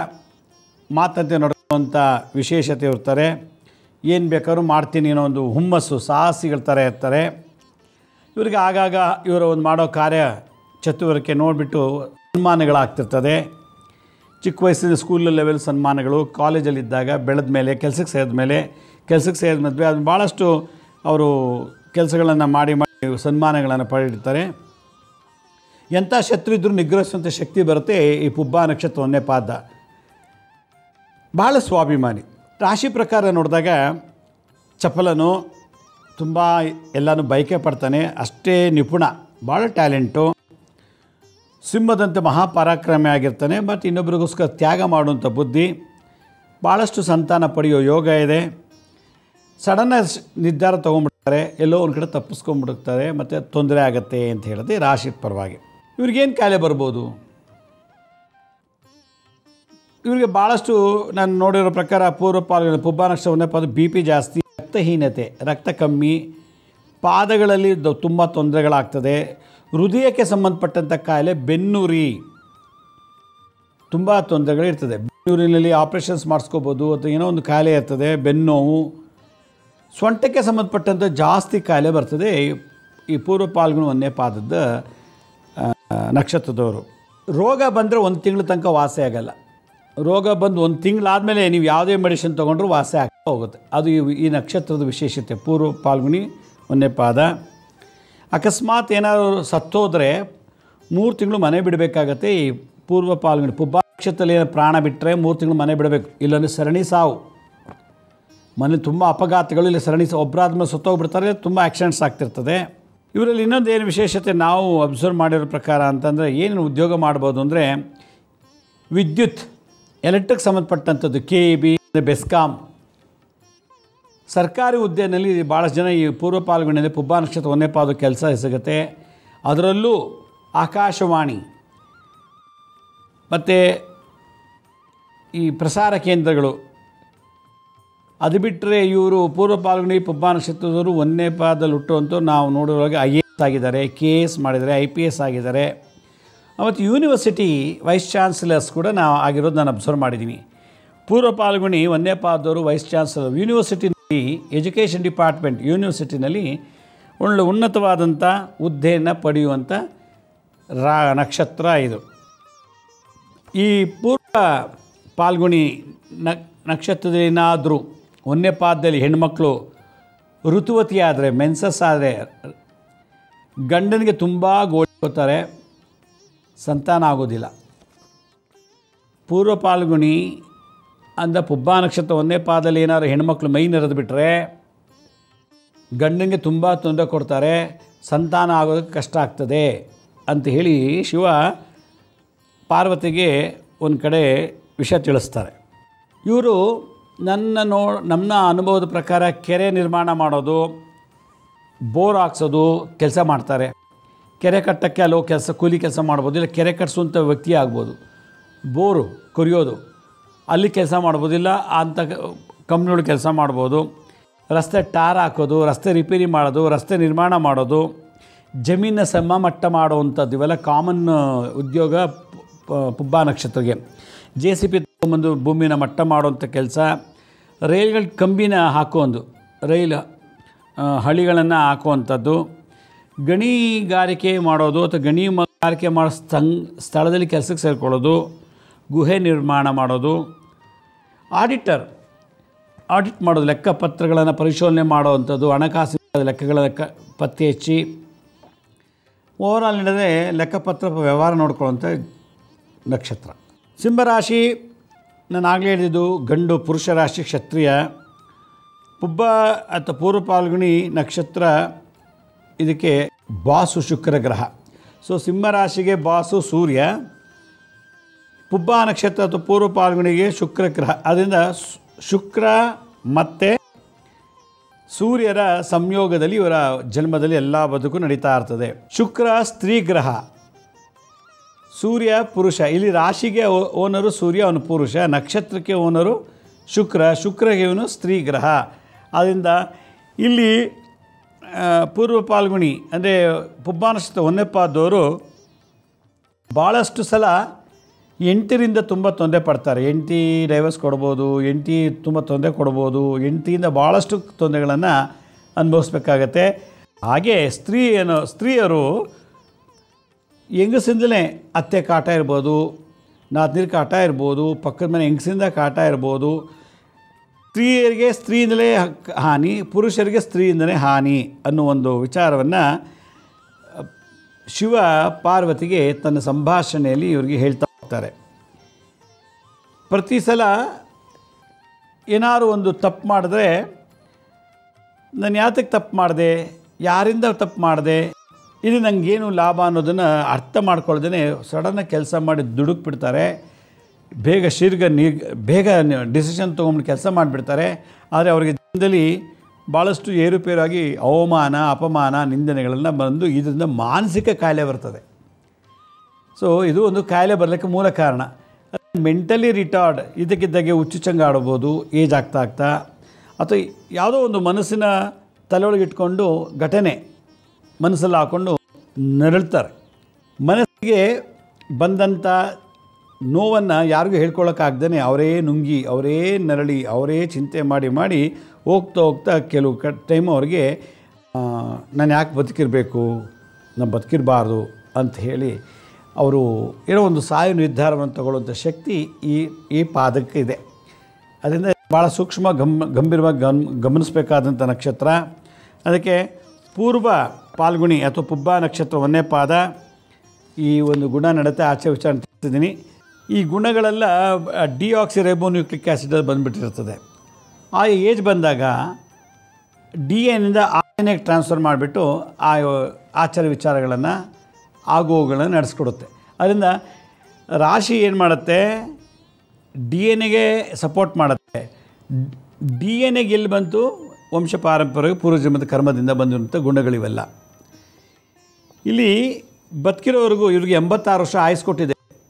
ಮಾತಂತೆ ನಡೆಸುವಂಥ ವಿಶೇಷತೆ ಇರ್ತಾರೆ ಏನು ಬೇಕಾದ್ರೂ ಮಾಡ್ತೀನಿ ಅನ್ನೋ ಒಂದು ಹುಮ್ಮಸ್ಸು ಸಾಹಸಿಗಳ ಥರ ಇರ್ತಾರೆ ಇವರಿಗೆ ಆಗಾಗ ಇವರ ಒಂದು ಮಾಡೋ ಕಾರ್ಯ ಚಟುವಟಿಕೆ ನೋಡಿಬಿಟ್ಟು ಸನ್ಮಾನಗಳಾಗ್ತಿರ್ತದೆ ಚಿಕ್ಕ ವಯಸ್ಸಿನ ಸ್ಕೂಲ್ ಲೆವೆಲ್ ಸನ್ಮಾನಗಳು ಕಾಲೇಜಲ್ಲಿದ್ದಾಗ ಬೆಳೆದ ಮೇಲೆ ಕೆಲಸಕ್ಕೆ ಸೇರಿದ ಮೇಲೆ ಕೆಲಸಕ್ಕೆ ಸೇರಿದ ಮದುವೆ ಅದು ಭಾಳಷ್ಟು ಅವರು ಕೆಲಸಗಳನ್ನು ಮಾಡಿ ಮಾಡಿ ಸನ್ಮಾನಗಳನ್ನು ಪಡೆದಿರ್ತಾರೆ ಎಂಥ ಶತ್ರು ಇದ್ದರೂ ನಿಗ್ರಹಿಸುವಂಥ ಶಕ್ತಿ ಬರುತ್ತೆ ಈ ಪುಬ್ಬ ನಕ್ಷತ್ರ ಒಂದೇ ಪಾದ ಭಾಳ ಸ್ವಾಭಿಮಾನಿ ರಾಶಿ ಪ್ರಕಾರ ನೋಡಿದಾಗ ಚಪಲನು ತುಂಬ ಎಲ್ಲನೂ ಬಯಕೆ ಪಡ್ತಾನೆ ಅಷ್ಟೇ ನಿಪುಣ ಭಾಳ ಟ್ಯಾಲೆಂಟು ಸಿಂಹದಂತೆ ಮಹಾಪರಾಕ್ರಮಿ ಆಗಿರ್ತಾನೆ ಮತ್ತು ಇನ್ನೊಬ್ರಿಗೋಸ್ಕರ ತ್ಯಾಗ ಮಾಡುವಂಥ ಬುದ್ಧಿ ಭಾಳಷ್ಟು ಸಂತಾನ ಪಡೆಯೋ ಯೋಗ ಇದೆ ಸಡನ್ನ ನಿರ್ಧಾರ ತೊಗೊಂಡ್ಬಿಡ್ತಾರೆ ಎಲ್ಲೋ ಒಂದು ಕಡೆ ತಪ್ಪಿಸ್ಕೊಂಡ್ಬಿಡ್ತಾರೆ ಮತ್ತು ತೊಂದರೆ ಆಗುತ್ತೆ ಅಂತ ಹೇಳಿದೆ ರಾಶಿ ಪರವಾಗಿ ಇವ್ರಿಗೇನು ಕಾಯಿಲೆ ಬರ್ಬೋದು ಇವರಿಗೆ ಭಾಳಷ್ಟು ನಾನು ನೋಡಿರೋ ಪ್ರಕಾರ ಪೂರ್ವ ಪಾಲ್ಗಳು ಪುಬ್ಬ ನಕ್ಷತ್ರವನ್ನೇ ಪಾದ ಬಿ ಪಿ ಜಾಸ್ತಿ ರಕ್ತಹೀನತೆ ರಕ್ತ ಕಮ್ಮಿ ಪಾದಗಳಲ್ಲಿ ದ- ತುಂಬ ತೊಂದರೆಗಳಾಗ್ತದೆ ಹೃದಯಕ್ಕೆ ಸಂಬಂಧಪಟ್ಟಂಥ ಕಾಯಿಲೆ ಬೆನ್ನುರಿ ತುಂಬ ತೊಂದರೆಗಳಿರ್ತದೆ ಬೆನ್ನೂರಿನಲ್ಲಿ ಆಪ್ರೇಷನ್ಸ್ ಮಾಡಿಸ್ಕೋಬೋದು ಅಥವಾ ಏನೋ ಒಂದು ಕಾಯಿಲೆ ಇರ್ತದೆ ಬೆನ್ನೋವು ಸೊಂಟಕ್ಕೆ ಸಂಬಂಧಪಟ್ಟಂಥ ಜಾಸ್ತಿ ಕಾಯಿಲೆ ಬರ್ತದೆ ಈ- ಈ ಪೂರ್ವ ಪಾಲ್ಗುಣ ಒಂದೇ ಪಾದದ ಆ, ನಕ್ಷತ್ರದವರು ರೋಗ ಬಂದರೆ ಒಂದು ತಿಂಗಳ ತನಕ ವಾಸಿ ಆಗಲ್ಲ ರೋಗ ಬಂದು ಒಂದು ತಿಂಗಳಾದಮೇಲೆ ನೀವು ಯಾವುದೇ ಮೆಡಿಸಿನ್ ತೊಗೊಂಡ್ರೂ ವಾಸಿ ಆಗ್ತಾ ಹೋಗುತ್ತೆ ಅದು ಈ- ಈ ನಕ್ಷತ್ರದ ವಿಶೇಷತೆ ಪೂರ್ವ ಪಾಲ್ಗುಣಿ ಒಂದೇ ಪಾದ ಅಕಸ್ಮಾತ್ ಏನಾದರೂ ಸತ್ತೋದ್ರೆ ಮೂರು ತಿಂಗಳು ಮನೆ ಬಿಡಬೇಕಾಗತ್ತೆ ಈ ಪೂರ್ವ ಪಾಲ್ಗುಣಿ ಪುಬ್ಬ ನಕ್ಷತ್ರದಲ್ಲಿ ಏನೋ ಪ್ರಾಣ ಬಿಟ್ಟರೆ ಮೂರು ತಿಂಗಳು ಮನೆ ಬಿಡಬೇಕು ಇಲ್ಲೊಂದು ಸರಣಿ ಸಾವು ಮನೆ ತುಂಬ ಅಪಘಾತಗಳು ಇಲ್ಲಿ ಸರಣಿ ಒಬ್ಬರಾದ್ಮೇಲೆ ಸತ್ತೋಗ್ಬಿಡ್ತಾರೆ ತುಂಬ ಆಕ್ಸಿಡೆಂಟ್ಸ್ ಆಗ್ತಿರ್ತದೆ ಇವರಲ್ಲಿ ಇನ್ನೊಂದು ಏನು ವಿಶೇಷತೆ ನಾವು ಅಬ್ಸರ್ವ್ ಮಾಡಿರೋ ಪ್ರಕಾರ ಅಂತಂದರೆ ಏನು ಉದ್ಯೋಗ ಮಾಡ್ಬೋದು ಅಂದರೆ ವಿದ್ಯುತ್ ಎಲೆಕ್ಟ್ರಿಕ್ ಸಂಬಂಧಪಟ್ಟಂಥದ್ದು ಕೆ ಇ ಬಿ ಬೆಸ್ಕಾಮ್ ಸರ್ಕಾರಿ ಹುದ್ದೆಯಲ್ಲಿ ಭಾಳಷ್ಟು ಜನ ಈ ಪೂರ್ವ ಪಾಲ್ಗೊಂಡಿದೆ ಪುಬ್ಬ ನಕ್ಷತ್ರ ಒಂದೇ ಪಾದ ಕೆಲಸ ಸಿಗುತ್ತೆ ಅದರಲ್ಲೂ ಆಕಾಶವಾಣಿ ಮತ್ತು ಈ ಪ್ರಸಾರ ಕೇಂದ್ರಗಳು ಅದು ಬಿಟ್ಟರೆ ಇವರು ಪೂರ್ವ ಪಾಲ್ಗುಣಿ ಪುಬ್ಬ ನಕ್ಷತ್ರದವರು ಒಂದನೇ ಪಾದದಲ್ಲಿ ಹುಟ್ಟುವಂತೂ ನಾವು ನೋಡುವಾಗ ಐ ಎ ಎಸ್ ಆಗಿದ್ದಾರೆ ಕೆ ಎಸ್ ಮಾಡಿದ್ದಾರೆ ಐ ಪಿ ಎಸ್ ಆಗಿದ್ದಾರೆ ಮತ್ತು ಯೂನಿವರ್ಸಿಟಿ ವೈಸ್ ಚಾನ್ಸಲರ್ಸ್ ಕೂಡ ನಾವು ಆಗಿರೋದು ನಾನು ಅಬ್ಸರ್ವ್ ಮಾಡಿದ್ದೀನಿ ಪೂರ್ವ ಪಾಲ್ಗುಣಿ ಒಂದನೇ ಪಾದವರು ವೈಸ್ ಚಾನ್ಸಲರ್ ಯೂನಿವರ್ಸಿಟಿನಲ್ಲಿ ಎಜುಕೇಷನ್ ಡಿಪಾರ್ಟ್ಮೆಂಟ್ ಯೂನಿವರ್ಸಿಟಿನಲ್ಲಿ ಒಳ್ಳೆ ಉನ್ನತವಾದಂಥ ಹುದ್ದೆಯನ್ನು ಪಡೆಯುವಂಥ ರಾ ನಕ್ಷತ್ರ ಇದು ಈ ಪೂರ್ವ ಪಾಲ್ಗುಣಿ ನ ನಕ್ಷತ್ರದಲ್ಲಿ ಏನಾದರೂ ಒಂದನೇ ಪಾದದಲ್ಲಿ ಹೆಣ್ಮಕ್ಳು ಋತುವತಿ ಆದರೆ ಮೆನ್ಸಸ್ ಆದರೆ ಗಂಡನಿಗೆ ತುಂಬ ಗೋಳ್ಕೋತಾರೆ ಸಂತಾನ ಆಗೋದಿಲ್ಲ ಪೂರ್ವ ಪಾಲ್ಗುಣಿ ಅಂದ ಪುಬ್ಬ ನಕ್ಷತ್ರ ಒಂದೇ ಪಾದದಲ್ಲಿ ಏನಾದ್ರು ಹೆಣ್ಮಕ್ಳು ಮೈ ನೆರೆದು ಬಿಟ್ಟರೆ ಗಂಡನಿಗೆ ತುಂಬ ತೊಂದರೆ ಕೊಡ್ತಾರೆ ಸಂತಾನ ಆಗೋದಕ್ಕೆ ಕಷ್ಟ ಆಗ್ತದೆ ಅಂತ ಹೇಳಿ ಶಿವ ಪಾರ್ವತಿಗೆ ಒಂದು ಕಡೆ ವಿಷಯ ತಿಳಿಸ್ತಾರೆ ಇವರು ನನ್ನ ನೋ ನಮ್ಮ ಅನುಭವದ ಪ್ರಕಾರ ಕೆರೆ ನಿರ್ಮಾಣ ಮಾಡೋದು ಬೋರ್ ಹಾಕ್ಸೋದು ಕೆಲಸ ಮಾಡ್ತಾರೆ ಕೆರೆ ಕಟ್ಟಕ್ಕೆ ಅಲ್ಲೋ ಕೆಲಸ ಕೂಲಿ ಕೆಲಸ ಮಾಡ್ಬೋದು ಇಲ್ಲ ಕೆರೆ ಕಟ್ಸುವಂಥ ವ್ಯಕ್ತಿ ಆಗ್ಬೋದು ಬೋರು ಕೊರಿಯೋದು ಅಲ್ಲಿ ಕೆಲಸ ಮಾಡ್ಬೋದು ಇಲ್ಲ ಅಂಥ ಕಂಪ್ನಿಗಳು ಕೆಲಸ ಮಾಡ್ಬೋದು ರಸ್ತೆ ಟಾರ್ ಹಾಕೋದು ರಸ್ತೆ ರಿಪೇರಿ ಮಾಡೋದು ರಸ್ತೆ ನಿರ್ಮಾಣ ಮಾಡೋದು ಜಮೀನ ಸಮಮಟ್ಟ ಮಾಡುವಂಥದ್ದು ಇವೆಲ್ಲ ಕಾಮನ್ ಉದ್ಯೋಗ ಪ- ಪುಬ್ಬ ನಕ್ಷತ್ರಗೆ ಜೆ ಸಿ ಪಿ ತೊಗೊಂಬಂದು ಭೂಮಿನ ಮಟ್ಟ ಮಾಡುವಂಥ ಕೆಲಸ ರೈಲ್ಗಳ ಕಂಬಿನ ಹಾಕುವಂದು ರೈಲ್ ಆ, ಹಳಿಗಳನ್ನು ಹಾಕುವಂಥದ್ದು ಗಣಿಗಾರಿಕೆ ಮಾಡೋದು ಅಥವಾ ಗಣಿಗಾರಿಕೆ ಮಾಡೋ ಸ್ಥಂಗ್ ಸ್ಥಳದಲ್ಲಿ ಕೆಲಸಕ್ಕೆ ಸೇರಿಕೊಳ್ಳೋದು ಗುಹೆ ನಿರ್ಮಾಣ ಮಾಡೋದು ಆಡಿಟರ್ ಆಡಿಟ್ ಮಾಡೋದು ಲೆಕ್ಕಪತ್ರಗಳನ್ನು ಪರಿಶೋಧನೆ ಮಾಡುವಂಥದ್ದು ಹಣಕಾಸಿನ ಲೆಕ್ಕಗಳ ಲೆಕ್ಕ ಪತ್ತೆ ಹಚ್ಚಿ ಓವರಾಲ್ ನಡೆದರೆ ಲೆಕ್ಕಪತ್ರ ವ್ಯವಹಾರ ನೋಡ್ಕೊಳ್ಳುವಂಥ ನಕ್ಷತ್ರ ಸಿಂಹರಾಶಿ ನಾನು ಆಗಲೇ ಹೇಳಿದ್ದು ಗಂಡು ಪುರುಷ ರಾಶಿ ಕ್ಷತ್ರಿಯ ಪುಬ್ಬ ಅಥವಾ ಪೂರ್ವ ಪಾಲ್ಗುಣಿ ನಕ್ಷತ್ರ ಇದಕ್ಕೆ ಬಾಸು ಶುಕ್ರ ಗ್ರಹ ಸೊ ಸಿಂಹರಾಶಿಗೆ ಬಾಸು ಸೂರ್ಯ ಪುಬ್ಬ ನಕ್ಷತ್ರ ಅಥವಾ ಪೂರ್ವ ಪಾಲ್ಗುಣಿಗೆ ಶುಕ್ರ ಗ್ರಹ ಅದರಿಂದ ಶು- ಶುಕ್ರ ಮತ್ತು ಸೂರ್ಯರ ಸಂಯೋಗದಲ್ಲಿ ಇವರ ಜನ್ಮದಲ್ಲಿ ಎಲ್ಲ ಬದುಕು ನಡೀತಾ ಇರ್ತದೆ ಶುಕ್ರ ಸ್ತ್ರೀ ಗ್ರಹ ಸೂರ್ಯ ಪುರುಷ ಇಲ್ಲಿ ರಾಶಿಗೆ ಓ- ಓನರು ಸೂರ್ಯ ಅವನು ಪುರುಷ ನಕ್ಷತ್ರಕ್ಕೆ ಓನರು ಶುಕ್ರ ಶುಕ್ರಗೆ ಇವನು ಸ್ತ್ರೀ ಗ್ರಹ ಆದ್ದರಿಂದ ಇಲ್ಲಿ ಆ, ಪೂರ್ವ ಪಾಲ್ಗುಣಿ ಅಂದರೆ ಪುಬ್ಬ ನಕ್ಷತ್ರ ಒಂದನೇ ಪಾದವರು ಭಾಳಷ್ಟು ಸಲ ಎಂಟರಿಂದ ತುಂಬ ತೊಂದರೆ ಪಡ್ತಾರೆ ಎಂಟಿ ಡೈವರ್ಸ್ ಕೊಡ್ಬೋದು ಎಂಟಿ ತುಂಬ ತೊಂದರೆ ಕೊಡ್ಬೋದು ಎಂಟಿಯಿಂದ ಭಾಳಷ್ಟು ತೊಂದರೆಗಳನ್ನು ಅನುಭವಿಸ್ಬೇಕಾಗತ್ತೆ ಹಾಗೆ ಸ್ತ್ರೀ ಏನು ಸ್ತ್ರೀಯರು ಹೆಂಗಸಿಂದಲೇ ಅತ್ತೆ ಕಾಟ ಇರ್ಬೋದು ನಾದ್ನೀರು ಕಾಟ ಇರ್ಬೋದು ಪಕ್ಕದ ಮನೆ ಹೆಂಗಸಿಂದ ಕಾಟ ಇರ್ಬೋದು ಸ್ತ್ರೀಯರಿಗೆ ಸ್ತ್ರೀಯಿಂದಲೇ ಹಕ್- ಹಾನಿ ಪುರುಷರಿಗೆ ಸ್ತ್ರೀಯಿಂದಲೇ ಹಾನಿ ಅನ್ನೋ ಒಂದು ವಿಚಾರವನ್ನು ಶಿವ ಪಾರ್ವತಿಗೆ ತನ್ನ ಸಂಭಾಷಣೆಯಲ್ಲಿ ಇವರಿಗೆ ಹೇಳ್ತಾ ಹೋಗ್ತಾರೆ ಪ್ರತಿ ಸಲ ಏನಾದ್ರು ಒಂದು ತಪ್ಪು ಮಾಡಿದ್ರೆ ನಾನು ಯಾತಕ್ಕೆ ತಪ್ಪು ಮಾಡಿದೆ ಯಾರಿಂದ ತಪ್ಪು ಮಾಡಿದೆ ಇದು ನನಗೇನು ಲಾಭ ಅನ್ನೋದನ್ನು ಅರ್ಥ ಮಾಡ್ಕೊಳ್ದೇ ಸಡನ್ನಾಗಿ ಕೆಲಸ ಮಾಡಿ ದುಡುಕ್ ಬಿಡ್ತಾರೆ ಬೇಗ ಶೀರ್ಘ ನೀ ಬೇಗ ಡಿಸಿಷನ್ ತೊಗೊಂಡು ಕೆಲಸ ಮಾಡಿಬಿಡ್ತಾರೆ ಆದರೆ ಅವರಿಗೆ ಜೀವನದಲ್ಲಿ ಭಾಳಷ್ಟು ಏರುಪೇರಾಗಿ ಅವಮಾನ ಅಪಮಾನ ನಿಂದನೆಗಳನ್ನು ಬಂದು ಇದರಿಂದ ಮಾನಸಿಕ ಕಾಯಿಲೆ ಬರ್ತದೆ ಸೊ ಇದು ಒಂದು ಕಾಯಿಲೆ ಬರಲಿಕ್ಕೆ ಮೂಲ ಕಾರಣ ಮೆಂಟಲಿ ರಿಟಾರ್ಡ್ ಇದಕ್ಕಿದ್ದಾಗೆ ಹುಚ್ಚುಚ್ಚಂಗ ಆಡ್ಬೋದು ಏಜ್ ಆಗ್ತಾ ಆಗ್ತಾ ಅಥವಾ ಯಾವುದೋ ಒಂದು ಮನಸ್ಸಿನ ತಲೆಯೊಳಗೆ ಇಟ್ಕೊಂಡು ಘಟನೆ ಮನಸ್ಸಲ್ಲಿ ಹಾಕ್ಕೊಂಡು ನರಳ್ತಾರೆ ಮನಸ್ಸಿಗೆ ಬಂದಂಥ ನೋವನ್ನು ಯಾರಿಗೂ ಹೇಳ್ಕೊಳ್ಳೋಕ್ಕಾಗ್ದೇ ಅವರೇ ನುಂಗಿ ಅವರೇ ನರಳಿ ಅವರೇ ಚಿಂತೆ ಮಾಡಿ ಮಾಡಿ ಹೋಗ್ತಾ ಹೋಗ್ತಾ ಕೆಲವು ಕ ಟೈಮ್ ಅವ್ರಿಗೆ ನಾನು ಯಾಕೆ ಬದುಕಿರಬೇಕು ನಾನು ಬದುಕಿರಬಾರ್ದು ಅಂತ ಹೇಳಿ ಅವರು ಏನೋ ಒಂದು ಸಾಯು ನಿರ್ಧಾರವನ್ನು ತಗೊಳ್ಳುವಂಥ ಶಕ್ತಿ ಈ ಈ ಪಾದಕ್ಕೆ ಇದೆ ಅದರಿಂದ ಭಾಳ ಸೂಕ್ಷ್ಮ ಗಮ್ ಗಂಭೀರವಾಗಿ ಗಮ್ ಗಮನಿಸಬೇಕಾದಂಥ ನಕ್ಷತ್ರ ಅದಕ್ಕೆ ಪೂರ್ವ ಪಾಲ್ಗುಣಿ ಅಥವಾ ಪುಬ್ಬ ನಕ್ಷತ್ರ ಒಂದೇ ಪಾದ ಈ ಒಂದು ಗುಣ ನಡತೆ ಆಚೆ ವಿಚಾರ ತಿಳಿಸಿದ್ದೀನಿ ಈ ಗುಣಗಳೆಲ್ಲ ಡಿಆಕ್ಸಿ ರೈಬೋನ್ಯೂಕ್ಲಿಕ್ ಆ್ಯಸಿಡ್ ಬಂದುಬಿಟ್ಟಿರ್ತದೆ ಆ ಏಜ್ ಬಂದಾಗ ಡಿ ಎನ್ನಿಂದ ಆರ್ ಎನ್ ಎಗೆ ಟ್ರಾನ್ಸ್ಫರ್ ಮಾಡಿಬಿಟ್ಟು ಆ ಆಚಾರ ವಿಚಾರಗಳನ್ನು ಆಗುವುಗಳನ್ನು ನಡೆಸ್ಕೊಡುತ್ತೆ ಅದರಿಂದ ರಾಶಿ ಏನು ಮಾಡುತ್ತೆ ಡಿ ಎನ್ ಎಗೆ ಸಪೋರ್ಟ್ ಮಾಡುತ್ತೆ ಡಿ ಎನ್ ಎಗೆ ಎಲ್ಲಿ ಬಂತು ವಂಶ ಪಾರಂಪರ್ಯ ಪೂರ್ವಜನ್ಮದ ಕರ್ಮದಿಂದ ಬಂದಿರುವಂಥ ಗುಣಗಳಿವೆಲ್ಲ ಇಲ್ಲಿ ಬದುಕಿರೋವರೆಗೂ ಇವ್ರಿಗೆ ಎಂಬತ್ತಾರು ವರ್ಷ ಆಯುಸ್ ಕೊಟ್ಟಿದೆ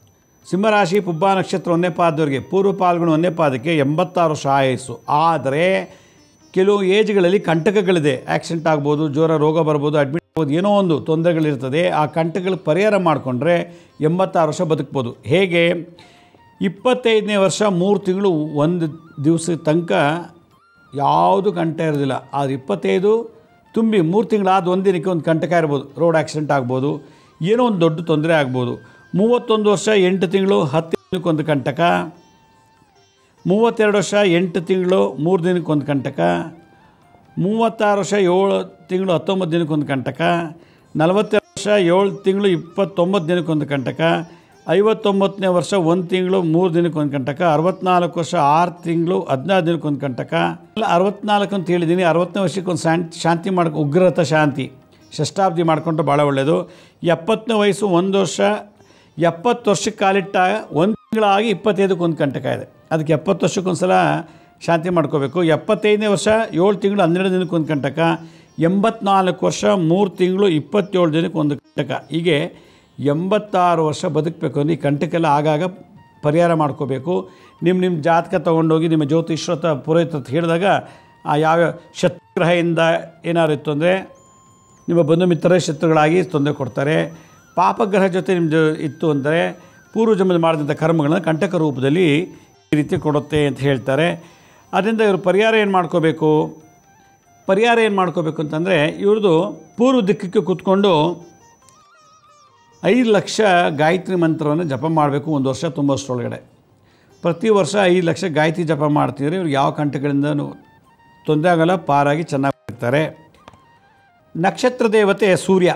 ಸಿಂಹರಾಶಿ ಪುಬ್ಬ ನಕ್ಷತ್ರ ಒಂದೇ ಪಾದದವರಿಗೆ ಪೂರ್ವ ಪಾಲ್ಗುಣ ಒಂದೇ ಪಾದಕ್ಕೆ ಎಂಬತ್ತಾರು ವರ್ಷ ಆಯಸ್ಸು ಆದರೆ ಕೆಲವು ಏಜ್ಗಳಲ್ಲಿ ಕಂಟಕಗಳಿದೆ ಆಕ್ಸಿಡೆಂಟ್ ಆಗ್ಬೋದು ಜ್ವರ ರೋಗ ಬರ್ಬೋದು ಅಡ್ಮಿಟ್ ಆಗ್ಬೋದು ಏನೋ ಒಂದು ತೊಂದರೆಗಳಿರ್ತದೆ ಆ ಕಂಟಕಗಳು ಪರಿಹಾರ ಮಾಡಿಕೊಂಡ್ರೆ ಎಂಬತ್ತಾರು ವರ್ಷ ಬದುಕ್ಬೋದು ಹೇಗೆ ಇಪ್ಪತ್ತೈದನೇ ವರ್ಷ ಮೂರು ತಿಂಗಳು ಒಂದು ದಿವಸದ ತನಕ ಯಾವುದು ಕಂಟ ಇರೋದಿಲ್ಲ ಅದು ಇಪ್ಪತ್ತೈದು ತುಂಬಿ ಮೂರು ತಿಂಗಳಾದ ಒಂದು ದಿನಕ್ಕೆ ಒಂದು ಕಂಟಕ ಇರ್ಬೋದು ರೋಡ್ ಆಕ್ಸಿಡೆಂಟ್ ಆಗ್ಬೋದು ಏನೋ ಒಂದು ದೊಡ್ಡ ತೊಂದರೆ ಆಗ್ಬೋದು ಮೂವತ್ತೊಂದು ವರ್ಷ ಎಂಟು ತಿಂಗಳು ಹತ್ತು ದಿನಕ್ಕೊಂದು ಕಂಟಕ ಮೂವತ್ತೆರಡು ವರ್ಷ ಎಂಟು ತಿಂಗಳು ಮೂರು ದಿನಕ್ಕೊಂದು ಕಂಟಕ ಮೂವತ್ತಾರು ವರ್ಷ ಏಳು ತಿಂಗಳು ಹತ್ತೊಂಬತ್ತು ದಿನಕ್ಕೊಂದು ಕಂಟಕ ನಲವತ್ತೆರಡು ವರ್ಷ ಏಳು ತಿಂಗಳು ಇಪ್ಪತ್ತೊಂಬತ್ತು ದಿನಕ್ಕೊಂದು ಕಂಟಕ ಐವತ್ತೊಂಬತ್ತನೇ ವರ್ಷ ಒಂದು ತಿಂಗಳು ಮೂರು ದಿನಕ್ಕೊಂದು ಕಂಟಕ ಅರವತ್ನಾಲ್ಕು ವರ್ಷ ಆರು ತಿಂಗಳು ಹದಿನಾರು ದಿನಕ್ಕೊಂದು ಕಂಟಕ ಅಲ್ಲ ಅರವತ್ನಾಲ್ಕು ಅಂತ ಹೇಳಿದ್ದೀನಿ ಅರವತ್ತನೇ ವರ್ಷಕ್ಕೊಂದು ಶಾಂತಿ ಶಾಂತಿ ಮಾಡ್ಕೊ ಉಗ್ರತ ಶಾಂತಿ ಷಷ್ಟಾಬ್ದಿ ಮಾಡಿಕೊಂಡ್ರೆ ಭಾಳ ಒಳ್ಳೆಯದು ಎಪ್ಪತ್ತನೇ ವಯಸ್ಸು ಒಂದು ವರ್ಷ ಎಪ್ಪತ್ತು ವರ್ಷಕ್ಕೆ ಕಾಲಿಟ್ಟ ಒಂದು ತಿಂಗಳಾಗಿ ಇಪ್ಪತ್ತೈದಕ್ಕೆ ಒಂದು ಕಂಟಕ ಇದೆ ಅದಕ್ಕೆ ಎಪ್ಪತ್ತು ವರ್ಷಕ್ಕೊಂದು ಸಲ ಶಾಂತಿ ಮಾಡ್ಕೋಬೇಕು ಎಪ್ಪತ್ತೈದನೇ ವರ್ಷ ಏಳು ತಿಂಗಳು ಹನ್ನೆರಡು ದಿನಕ್ಕೆ ಒಂದು ಕಂಟಕ ಎಂಬತ್ನಾಲ್ಕು ವರ್ಷ ಮೂರು ತಿಂಗಳು ಇಪ್ಪತ್ತೇಳು ದಿನಕ್ಕೆ ಒಂದು ಕಂಟಕ ಹೀಗೆ ಎಂಬತ್ತಾರು ವರ್ಷ ಬದುಕಬೇಕು ಅಂದರೆ ಈ ಕಂಟಕ್ಕೆಲ್ಲ ಆಗಾಗ ಪರಿಹಾರ ಮಾಡ್ಕೋಬೇಕು ನಿಮ್ಮ ನಿಮ್ಮ ಜಾತಕ ತೊಗೊಂಡೋಗಿ ನಿಮ್ಮ ಜ್ಯೋತಿಷ್ರತ ಪುರೋಹಿತ ಅಂತ ಹೇಳಿದಾಗ ಆ ಯಾವ ಶತ್ರುಗ್ರಹದಿಂದ ಏನಾದ್ರು ಇತ್ತು ಅಂದರೆ ನಿಮ್ಮ ಬಂಧು ಮಿತ್ರರೇ ಶತ್ರುಗಳಾಗಿ ತೊಂದರೆ ಕೊಡ್ತಾರೆ ಪಾಪಗ್ರಹ ಜೊತೆ ನಿಮ್ಮ ಜೊ ಇತ್ತು ಅಂದರೆ ಪೂರ್ವ ಜನ್ಮದಲ್ಲಿ ಮಾಡಿದಂಥ ಕರ್ಮಗಳನ್ನ ಕಂಟಕ ರೂಪದಲ್ಲಿ ಈ ರೀತಿ ಕೊಡುತ್ತೆ ಅಂತ ಹೇಳ್ತಾರೆ ಅದರಿಂದ ಇವರು ಪರಿಹಾರ ಏನು ಮಾಡ್ಕೋಬೇಕು ಪರಿಹಾರ ಏನು ಮಾಡ್ಕೋಬೇಕು ಅಂತಂದರೆ ಇವ್ರದ್ದು ಪೂರ್ವ ದಿಕ್ಕಕ್ಕೆ ಕೂತ್ಕೊಂಡು ಐದು ಲಕ್ಷ ಗಾಯತ್ರಿ ಮಂತ್ರವನ್ನು ಜಪ ಮಾಡಬೇಕು ಒಂದು ವರ್ಷ ತುಂಬಷ್ಟರೊಳಗಡೆ ಪ್ರತಿ ವರ್ಷ ಐದು ಲಕ್ಷ ಗಾಯತ್ರಿ ಜಪ ಮಾಡ್ತಿದ್ರೆ ಇವ್ರು ಯಾವ ಕಂಟಗಳಿಂದ ತೊಂದರೆ ಆಗಲ್ಲ ಪಾರಾಗಿ ಚೆನ್ನಾಗಿರ್ತಾರೆ ನಕ್ಷತ್ರ ದೇವತೆ ಸೂರ್ಯ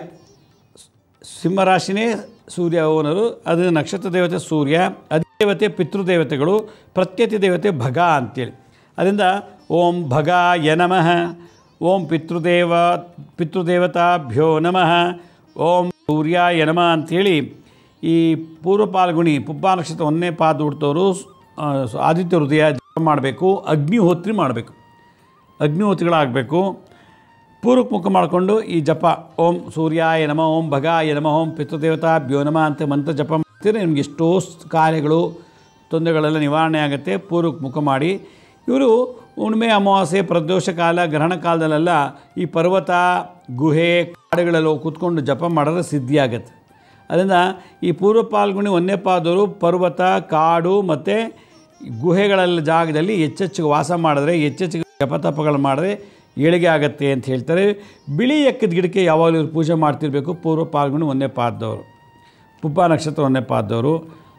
ಸಿಂಹರಾಶಿನೇ ಸೂರ್ಯ ಓನರು ಅದು ನಕ್ಷತ್ರ ದೇವತೆ ಸೂರ್ಯ ಅಧಿದೇವತೆ ಪಿತೃದೇವತೆಗಳು ಪ್ರತ್ಯತಿ ದೇವತೆ ಭಗ ಅಂತೇಳಿ ಅದರಿಂದ ಓಂ ಭಗ ಯ ನಮಃ ಓಂ ಪಿತೃದೇವ ಪಿತೃದೇವತಾಭ್ಯೋ ನಮಃ ಓಂ ಸೂರ್ಯಾಯ ನಮಃ ಅಂಥೇಳಿ ಈ ಪೂರ್ವ ಪಾಲ್ಗುಣಿ ಪುಬ್ಬ ನಕ್ಷತ್ರ ಒಂದನೇ ಪಾದ ಹುಡ್ತವರು ಆದಿತ್ಯ ಹೃದಯ ಜಪ ಮಾಡಬೇಕು ಅಗ್ನಿಹೋತ್ರಿ ಮಾಡಬೇಕು ಅಗ್ನಿಹೋತ್ರಿಗಳಾಗಬೇಕು ಪೂರ್ವಕ್ಕೆ ಮುಖ ಮಾಡಿಕೊಂಡು ಈ ಜಪ ಓಂ ಸೂರ್ಯಾಯ ನಮ ಓಂ ಭಗಾಯ ನಮ ಓಂ ಪಿತೃದೇವತಾಭ್ಯೋ ನಮ ಅಂತ ಮಂತ್ರ ಜಪ ಮಾಡ್ತೀರಿ ನಿಮ್ಗೆ ಎಷ್ಟೋ ಸ್- ಕಾರ್ಯಗಳು ತೊಂದರೆಗಳೆಲ್ಲ ನಿವಾರಣೆ ಆಗುತ್ತೆ ಪೂರ್ವಕ್ಕೆ ಮುಖ ಮಾಡಿ ಇವರು ಹುಣ್ಣಿಮೆ ಅಮಾವಾಸ್ಯೆ ಪ್ರದೋಷ ಕಾಲ ಗ್ರಹಣ ಕಾಲದಲ್ಲೆಲ್ಲ ಈ ಪರ್ವತ ಗುಹೆ ಕಾಡುಗಳೆಲ್ಲ ಹೋಗಿ ಕೂತ್ಕೊಂಡು ಜಪ ಮಾಡಿದ್ರೆ ಸಿದ್ಧಿ ಆಗುತ್ತೆ ಅದರಿಂದ ಈ ಪೂರ್ವ ಪಾಲ್ಗುಣಿ ಒಂದನೇ ಪಾದವರು ಪರ್ವತ ಕಾಡು ಮತ್ತು ಗುಹೆಗಳೆಲ್ಲ ಜಾಗದಲ್ಲಿ ಹೆಚ್ಚೆಚ್ಚಿಗೆ ವಾಸ ಮಾಡಿದ್ರೆ ಹೆಚ್ಚೆಚ್ಚಿಗೆ ಜಪತಪಗಳು ಮಾಡಿದ್ರೆ ಏಳಿಗೆ ಆಗುತ್ತೆ ಅಂತ ಹೇಳ್ತಾರೆ ಬಿಳಿ ಎಕ್ಕದ ಗಿಡಕ್ಕೆ ಯಾವಾಗಲೂ ಇವ್ರು ಪೂಜೆ ಮಾಡ್ತಿರ್ಬೇಕು ಪೂರ್ವ ಪಾಲ್ಗುಣಿ ಒಂದನೇ ಪಾದದವರು ಪುಬ್ಬ ನಕ್ಷತ್ರ ಒಂದನೇ ಪಾದದವರು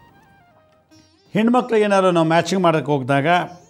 ಹೆಣ್ಮಕ್ಳಿಗೆ ಏನಾದ್ರು ನಾವು ಮ್ಯಾಚಿಂಗ್ ಮಾಡೋಕ್ಕೆ ಹೋಗಿದಾಗ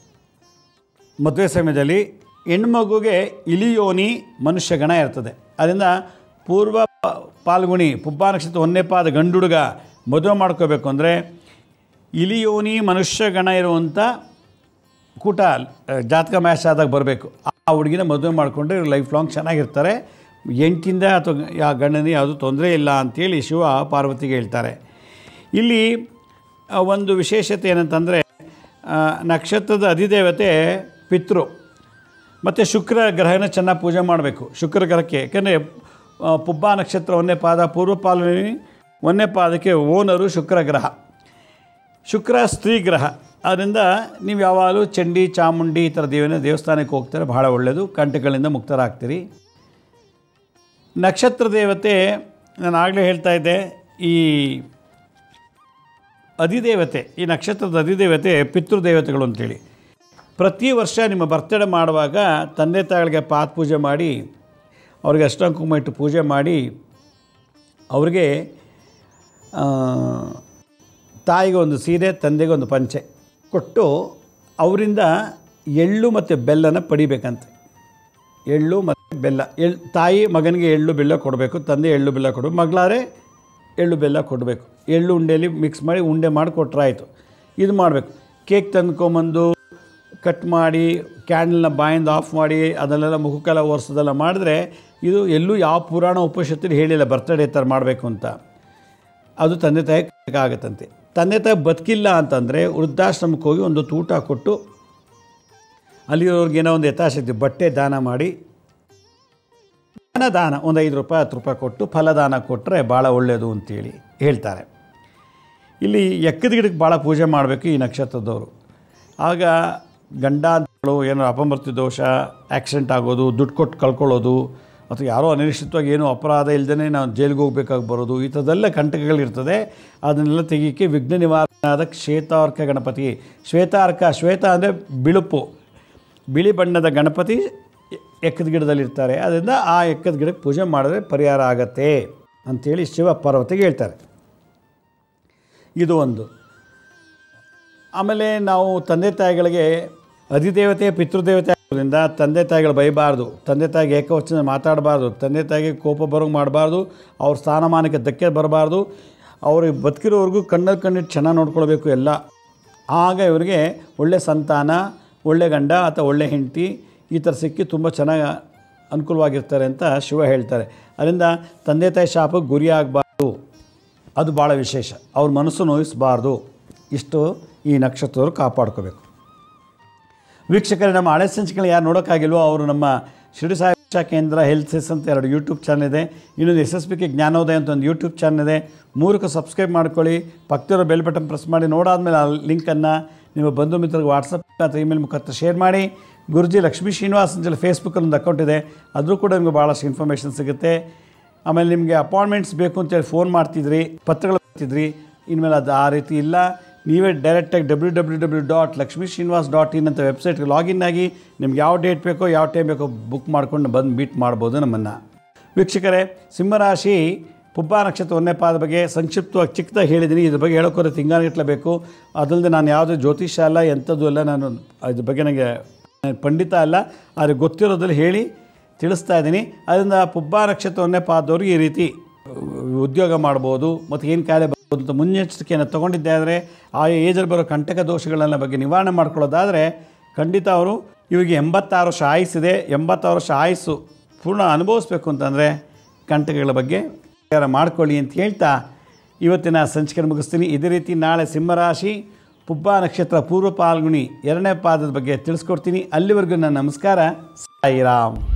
ಮದುವೆ ಸಮಯದಲ್ಲಿ ಹೆಣ್ಮಗುಗೆ ಇಲಿಯೋನಿ ಮನುಷ್ಯಗಣ ಇರ್ತದೆ ಅದರಿಂದ ಪೂರ್ವ ಪ- ಪಾಲ್ಗುಣಿ ಪುಬ್ಬ ನಕ್ಷತ್ರ ಒಂದನೇ ಪಾದ ಗಂಡು ಹುಡುಗ ಮದುವೆ ಮಾಡ್ಕೋಬೇಕು ಅಂದರೆ ಇಲಿಯೋನಿ ಮನುಷ್ಯಗಣ ಇರುವಂಥ ಕೂಟ ಆ, ಜಾತಕ ಮ್ಯಾಚ್ ಆದಾಗ ಬರಬೇಕು ಆ ಹುಡುಗಿನ ಮದುವೆ ಮಾಡಿಕೊಂಡ್ರೆ ಲೈಫ್ ಲಾಂಗ್ ಚೆನ್ನಾಗಿರ್ತಾರೆ ಎಂಟಿಂದ ಅಥವಾ ಯಾ ಗಂಡನಿಗೆ ಯಾವುದೂ ತೊಂದರೆ ಇಲ್ಲ ಅಂಥೇಳಿ ಶಿವ ಪಾರ್ವತಿಗೆ ಹೇಳ್ತಾರೆ ಇಲ್ಲಿ ಆ, ಒಂದು ವಿಶೇಷತೆ ಏನಂತಂದರೆ ಆ, ನಕ್ಷತ್ರದ ಅಧಿದೇವತೆ ಪಿತೃ ಮತ್ತು ಶುಕ್ರ ಗ್ರಹನ ಚೆನ್ನಾಗಿ ಪೂಜೆ ಮಾಡಬೇಕು ಶುಕ್ರ ಗ್ರಹಕ್ಕೆ ಯಾಕೆಂದರೆ ಪುಬ್ಬ ನಕ್ಷತ್ರ ಒಂದನೇ ಪಾದ ಪೂರ್ವ ಪಾಲನೆ ಒಂದನೇ ಪಾದಕ್ಕೆ ಓನರು ಶುಕ್ರ ಗ್ರಹ ಶುಕ್ರ ಸ್ತ್ರೀ ಗ್ರಹ ಆದ್ದರಿಂದ ನೀವು ಯಾವಾಗಲೂ ಚಂಡಿ ಚಾಮುಂಡಿ ಈ ಥರ ದೇವನ ದೇವಸ್ಥಾನಕ್ಕೆ ಹೋಗ್ತಾರೆ ಬಹಳ ಒಳ್ಳೆಯದು ಕಂಟಗಳಿಂದ ಮುಕ್ತರಾಗ್ತೀರಿ ನಕ್ಷತ್ರ ದೇವತೆ ನಾನು ಆಗಲೇ ಹೇಳ್ತಾ ಇದ್ದೆ ಈ ಅಧಿದೇವತೆ ಈ ನಕ್ಷತ್ರದ ಅಧಿದೇವತೆ ಪಿತೃದೇವತೆಗಳು ಅಂತೇಳಿ ಪ್ರತಿ ವರ್ಷ ನಿಮ್ಮ ಬರ್ತಡೇ ಮಾಡುವಾಗ ತಂದೆ ತಾಯಿಗಳಿಗೆ ಪಾತ್ ಪೂಜೆ ಮಾಡಿ ಅವ್ರಿಗೆ ಅಷ್ಟಂಗ ಕುಂಕುಮ ಇಟ್ಟು ಪೂಜೆ ಮಾಡಿ ಅವ್ರಿಗೆ ಆ, ತಾಯಿಗೆ ಒಂದು ಸೀರೆ ತಂದೆಗೆ ಒಂದು ಪಂಚೆ ಕೊಟ್ಟು ಅವರಿಂದ ಎಳ್ಳು ಮತ್ತು ಬೆಲ್ಲನ ಪಡಿಬೇಕಂತೆ ಎಳ್ಳು ಮತ್ತು ಬೆಲ್ಲ ಎಳ್ ತಾಯಿ ಮಗನಿಗೆ ಎಳ್ಳು ಬೆಲ್ಲ ಕೊಡಬೇಕು ತಂದೆ ಎಳ್ಳು ಬೆಲ್ಲ ಕೊಡಬೇಕು ಮಗಳಾರೆ ಎಳ್ಳು ಬೆಲ್ಲ ಕೊಡಬೇಕು ಎಳ್ಳು ಉಂಡೆಯಲ್ಲಿ ಮಿಕ್ಸ್ ಮಾಡಿ ಉಂಡೆ ಮಾಡಿ ಕೊಟ್ಟರಾಯ್ತು ಇದು ಮಾಡಬೇಕು ಕೇಕ್ ತಂದ್ಕೊಂಬಂದು ಕಟ್ ಮಾಡಿ ಕ್ಯಾಂಡಲ್ನ ಬಾಯಿಂದ ಆಫ್ ಮಾಡಿ ಅದನ್ನೆಲ್ಲ ಮುಖಕ್ಕೆಲ್ಲ ಒರೆಸೋದೆಲ್ಲ ಮಾಡಿದ್ರೆ ಇದು ಎಲ್ಲೂ ಯಾವ ಪುರಾಣ ಉಪನಿಷತ್ತಲ್ಲಿ ಹೇಳಿಲ್ಲ ಬರ್ತಡೇ ಥರ ಮಾಡಬೇಕು ಅಂತ ಅದು ತಂದೆ ತಾಯಿ ಆಗುತ್ತಂತೆ ತಂದೆ ತಾಯಿ ಬದುಕಿಲ್ಲ ಅಂತಂದರೆ ವೃದ್ಧಾಶ್ರಮಕ್ಕೆ ಹೋಗಿ ಒಂದು ಊಟ ಕೊಟ್ಟು ಅಲ್ಲಿರೋರ್ಗೆ ಏನೋ ಒಂದು ಯಥಾಶಕ್ತಿ ಬಟ್ಟೆ ದಾನ ಮಾಡಿ ದಾನ ದಾನ ಒಂದು ಐದು ರೂಪಾಯಿ ಹತ್ತು ರೂಪಾಯಿ ಕೊಟ್ಟು ಫಲದಾನ ಕೊಟ್ಟರೆ ಭಾಳ ಒಳ್ಳೆಯದು ಅಂತೇಳಿ ಹೇಳ್ತಾರೆ ಇಲ್ಲಿ ಎಕ್ಕದ ಗಿಡಕ್ಕೆ ಭಾಳ ಪೂಜೆ ಮಾಡಬೇಕು ಈ ನಕ್ಷತ್ರದವರು ಆಗ ಗಂಡಾಂತಗಳು ಏನೋ ಅಪಮೃತ್ಯು ದೋಷ ಆಕ್ಸಿಡೆಂಟ್ ಆಗೋದು ದುಡ್ಡು ಕೊಟ್ಟು ಕಳ್ಕೊಳ್ಳೋದು ಅಥವಾ ಯಾರೋ ಅನಿರೀಕ್ಷಿತವಾಗಿ ಏನೋ ಅಪರಾಧ ಇಲ್ಲದೇ ನಾವು ಜೈಲಿಗೆ ಹೋಗ್ಬೇಕಾಗಿ ಬರೋದು ಈ ಥರದ್ದೆಲ್ಲ ಕಂಟಕಗಳಿರ್ತದೆ ಅದನ್ನೆಲ್ಲ ತೆಗಿಯೋಕ್ಕೆ ವಿಘ್ನ ನಿವಾರಣಾದ ಶ್ವೇತಾರ್ಕ ಗಣಪತಿ ಶ್ವೇತಾರ್ಕ ಶ್ವೇತ ಅಂದರೆ ಬಿಳುಪು ಬಿಳಿ ಬಣ್ಣದ ಗಣಪತಿ ಎಕ್ಕದ ಗಿಡದಲ್ಲಿರ್ತಾರೆ ಅದರಿಂದ ಆ ಎಕ್ಕದ ಗಿಡಕ್ಕೆ ಪೂಜೆ ಮಾಡಿದ್ರೆ ಪರಿಹಾರ ಆಗತ್ತೆ ಅಂಥೇಳಿ ಶಿವ ಪಾರ್ವತಿಗೆ ಹೇಳ್ತಾರೆ ಇದು ಒಂದು ಆಮೇಲೆ ನಾವು ತಂದೆ ತಾಯಿಗಳಿಗೆ ಅಧಿದೇವತೆ ಪಿತೃದೇವತೆ ಆಗೋದ್ರಿಂದ ತಂದೆ ತಾಯಿಗಳು ಬೈಬಾರ್ದು ತಂದೆ ತಾಯಿಗೆ ಏಕವಚನ ಮಾತಾಡಬಾರ್ದು ತಂದೆ ತಾಯಿಗೆ ಕೋಪ ಬರೋಂಗೆ ಮಾಡಬಾರ್ದು ಅವ್ರ ಸ್ಥಾನಮಾನಕ್ಕೆ ಧಕ್ಕೆ ಬರಬಾರ್ದು ಅವ್ರಿಗೆ ಬದುಕಿರೋವರೆಗೂ ಕಣ್ಣಲ್ಲಿ ಕಣ್ಣಿಟ್ಟು ಚೆನ್ನಾಗಿ ನೋಡ್ಕೊಳ್ಬೇಕು ಎಲ್ಲ ಆಗ ಇವರಿಗೆ ಒಳ್ಳೆ ಸಂತಾನ ಒಳ್ಳೆ ಗಂಡ ಅಥವಾ ಒಳ್ಳೆ ಹೆಂಡತಿ ಈ ಥರ ಸಿಕ್ಕಿ ತುಂಬ ಚೆನ್ನಾಗಿ ಅನುಕೂಲವಾಗಿರ್ತಾರೆ ಅಂತ ಶಿವ ಹೇಳ್ತಾರೆ ಅದರಿಂದ ತಂದೆ ತಾಯಿ ಶಾಪಕ್ಕೆ ಗುರಿ ಆಗಬಾರ್ದು ಅದು ಭಾಳ ವಿಶೇಷ ಅವ್ರ ಮನಸ್ಸು ನೋಯಿಸಬಾರ್ದು ಇಷ್ಟು ಈ ನಕ್ಷತ್ರದವರು ಕಾಪಾಡ್ಕೋಬೇಕು ವೀಕ್ಷಕರೇ ನಮ್ಮ ಹಳೆ ಸಂಚಿಕೆಗಳು ಯಾರು ನೋಡೋಕ್ಕಾಗಿಲ್ವೋ ಅವರು ನಮ್ಮ ಶಿರಡಿ ಸಾಯಿ ಶಿಕ್ಷಾ ಕೇಂದ್ರ ಹೆಲ್ತ್ ಸೆಸ್ ಅಂತ ಎರಡು ಯೂಟ್ಯೂಬ್ ಚಾನಲ್ ಇದೆ ಇನ್ನೊಂದು ಎಸ್ ಎಸ್ ಪಿ ಕೆ ಜ್ಞಾನೋದಯ ಅಂತ ಒಂದು ಯೂಟ್ಯೂಬ್ ಚಾನಲ್ ಇದೆ ಮೂರಕ್ಕೆ ಸಬ್ಸ್ಕ್ರೈಬ್ ಮಾಡ್ಕೊಳ್ಳಿ ಪಕ್ಕದಲ್ಲಿರೋ ಬೆಲ್ ಬಟನ್ ಪ್ರೆಸ್ ಮಾಡಿ ನೋಡಾದ್ಮೇಲೆ ಆ ಲಿಂಕನ್ನು ನಿಮ್ಮ ಬಂಧು ಮಿತ್ರರಿಗೆ ವಾಟ್ಸಪ್ ಅಥವಾ ಇಮೇಲ್ ಮುಖಾಂತರ ಶೇರ್ ಮಾಡಿ ಗುರುಜಿ ಲಕ್ಷ್ಮೀ ಶ್ರೀನಿವಾಸ್ ಅಂತೇಳಿ ಫೇಸ್ಬುಕ್ಕಲ್ಲಿ ಒಂದು ಅಕೌಂಟ್ ಇದೆ ಅದ್ರೂ ಕೂಡ ನಿಮಗೆ ಭಾಳಷ್ಟು ಇನ್ಫಾರ್ಮೇಷನ್ ಸಿಗುತ್ತೆ ಆಮೇಲೆ ನಿಮಗೆ ಅಪಾಯಿಂಟ್ಮೆಂಟ್ಸ್ ಬೇಕು ಅಂತೇಳಿ ಫೋನ್ ಮಾಡ್ತಿದ್ರಿ ಪತ್ರಗಳು ಬರ್ತಿದ್ರಿ ಇನ್ಮೇಲೆ ಅದು ಆ ರೀತಿ ಇಲ್ಲ ನೀವೇ ಡೈರೆಕ್ಟಾಗಿ W W W dot Lakshmi Srinivas dot in ಅಂತ ವೆಬ್ಸೈಟ್ಗೆ ಲಾಗಿನ್ ಆಗಿ ನಿಮ್ಗೆ ಯಾವ ಡೇಟ್ ಬೇಕೋ ಯಾವ ಟೈಮ್ ಬೇಕೋ ಬುಕ್ ಮಾಡ್ಕೊಂಡು ಬಂದು ಮೀಟ್ ಮಾಡ್ಬೋದು ನಮ್ಮನ್ನು ವೀಕ್ಷಕರೇ ಸಿಂಹರಾಶಿ ಪುಬ್ಬ ನಕ್ಷತ್ರ ಒಂದನೇ ಪಾದ ಬಗ್ಗೆ ಸಂಕ್ಷಿಪ್ತವಾಗಿ ಚಿಕ್ಕದಾಗಿ ಹೇಳಿದ್ದೀನಿ ಇದ್ರ ಬಗ್ಗೆ ಹೇಳೋಕ್ಕೋರೆ ತಿಂಗಾನಿಟ್ಲೇಬೇಕು ಅದಲ್ಲದೆ ನಾನು ಯಾವುದೇ ಜ್ಯೋತಿಷ್ಯ ಅಲ್ಲ ಎಂಥದ್ದು ಅಲ್ಲ ನಾನು ಇದ್ರ ಬಗ್ಗೆ ನನಗೆ ನಾನು ಪಂಡಿತ ಅಲ್ಲ ಆದರೆ ಗೊತ್ತಿರೋದ್ರಲ್ಲಿ ಹೇಳಿ ತಿಳಿಸ್ತಾ ಇದ್ದೀನಿ ಅದರಿಂದ ಪುಬ್ಬ ನಕ್ಷತ್ರ ಒಂದನೇ ಪಾದದವ್ರಿಗೆ ಈ ರೀತಿ ಉದ್ಯೋಗ ಮಾಡ್ಬೋದು ಮತ್ತು ಏನು ಕಾಯಿಲೆ ಬರ್ಬೋದು ಅಂತ ಮುನ್ನೆಚ್ಚರಿಕೆಯನ್ನು ತೊಗೊಂಡಿದ್ದೆ ಆದರೆ ಆ ಏಜಲ್ಲಿ ಬರೋ ಕಂಟಕ ದೋಷಗಳನ್ನ ಬಗ್ಗೆ ನಿವಾರಣೆ ಮಾಡ್ಕೊಳ್ಳೋದಾದರೆ ಖಂಡಿತ ಅವರು ಇವಾಗ ಎಂಬತ್ತಾರು ವರ್ಷ ಆಯುಸ್ಸಿದೆ ಎಂಬತ್ತಾರು ವರ್ಷ ಆಯುಸ್ಸು ಪೂರ್ಣ ಅನುಭವಿಸ್ಬೇಕು ಅಂತಂದರೆ ಕಂಟಕಗಳ ಬಗ್ಗೆ ವಿಚಾರ ಮಾಡ್ಕೊಳ್ಳಿ ಅಂತ ಹೇಳ್ತಾ ಇವತ್ತಿನ ಸಂಚಿಕೆ ಮುಗಿಸ್ತೀನಿ ಇದೇ ರೀತಿ ನಾಳೆ ಸಿಂಹರಾಶಿ ಪುಬ್ಬ ನಕ್ಷತ್ರ ಪೂರ್ವ ಪಾಲ್ಗುಣಿ ಎರಡನೇ ಪಾದದ ಬಗ್ಗೆ ತಿಳಿಸ್ಕೊಡ್ತೀನಿ ಅಲ್ಲಿವರೆಗೂ ನನ್ನ ನಮಸ್ಕಾರ ಸಾಯಿರಾಮ್